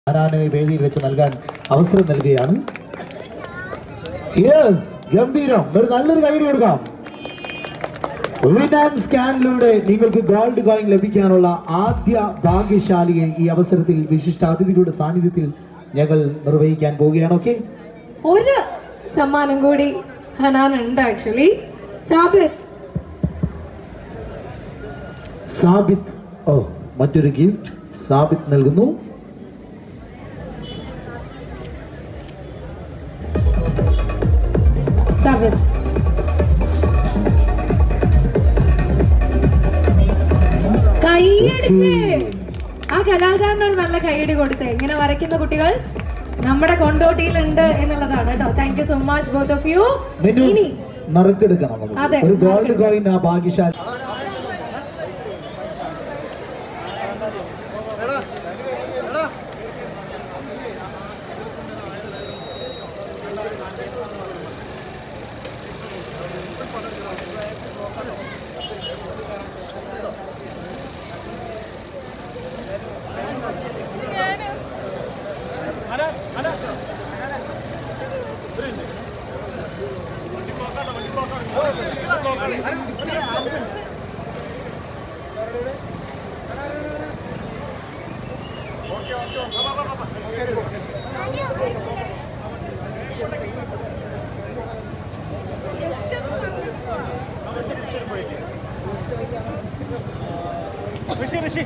ആരാന് വേദിയിൽ വെച്ച് നൽകാൻ അവസരം നൽകുകയാണ് യെസ് ഗംഭീരം ഒരു നല്ലൊരു കൈഡി കൊടുക്കാം വിൻ ആൻഡ് സ്കാനിലൂടെ നിങ്ങൾക്ക് ഗോൾഡ് കോയിൻ ലഭിക്കാനുള്ള ആദ്യ ഭാഗ്യശാലിയെ ഈ അവസരത്തിൽ വിശിഷ്ട അതിഥികളുടെ സാന്നിധ്യത്തിൽ ഞങ്ങൾ നിർവഹിക്കാൻ പോവുകയാണ് ഓക്കെ ഒരു സമ്മാനം കൂടി ഹനാൻ ഉണ്ട് ആക്ച്വലി സാബിർ സാബിത്ത് ഓ മറ്റൊരു ഗിഫ്റ്റ് സാബിത്ത് നൽകുന്നു സാബിർ കൈയടിച്ച് ആ കലാകാരനോട് നല്ല കൈയടി കൊടുത്തേ ഇങ്ങനെ വരയ്ക്കുന്ന കുട്ടികൾ നമ്മുടെ കൊണ്ടോട്ടിയിലുണ്ട് എന്നുള്ളതാണ് കേട്ടോ thank you so much both of you menu ഇനി നറുക്കെടുക്കണം നമുക്ക്. അതെ, ഒരു ഗോൾഡ് കോയിൻ ആ ഭാഗ്യശാലി ഋഷി ഋഷി